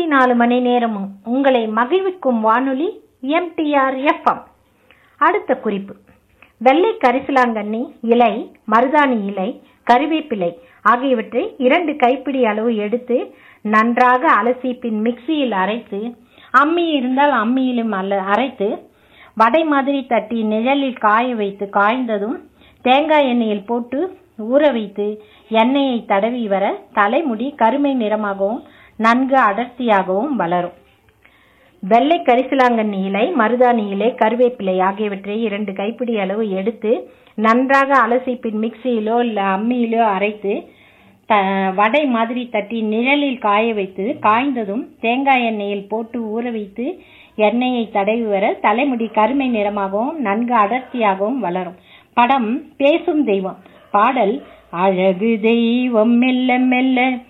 நாலு மணி நேரமும் உங்களை மகிழ்விக்கும் வானொலி எம்டிஆர் எஃப்எம் அடுத்த குறிப்பு வெள்ளை கரிசலாங்கண்ணி இலை மருதாணி இலை கருவேப்பிலை ஆகியவற்றை இரண்டு கைப்பிடி அளவு எடுத்து நன்றாக அலசி பின் மிக்சியில் அரைத்து அம்மி இருந்தால் அம்மியிலும் அல்ல அரைத்து வடை மாதிரி தட்டி நிழலில் காய வைத்து காய்ந்ததும் தேங்காய் எண்ணெயில் போட்டு ஊற வைத்து எண்ணெயை தடவி வர தலைமுடி கருமை நிறமாகவும் நன்கு அடர்த்தியாகவும் வளரும் வெள்ளை கரிசலாங்கண்ணி இலை மருதாணி இலை கருவேப்பிலை ஆகியவற்றை இரண்டு கைப்பிடி அளவு எடுத்து நன்றாக அலசி பின் மிக்சியிலோ இல்லை அம்மியிலோ அரைத்து த வடை மாதிரி தட்டி நிழலில் காய வைத்து காய்ந்ததும் தேங்காய் எண்ணெயில் போட்டு ஊற வைத்து எண்ணெயை தடவி வர தலைமுடி கருமை நிறமாகவும் நன்கு அடர்த்தியாகவும் வளரும் படம் பேசும் தெய்வம் பாடல் அழகு தெய்வம் மெல்ல மெல்ல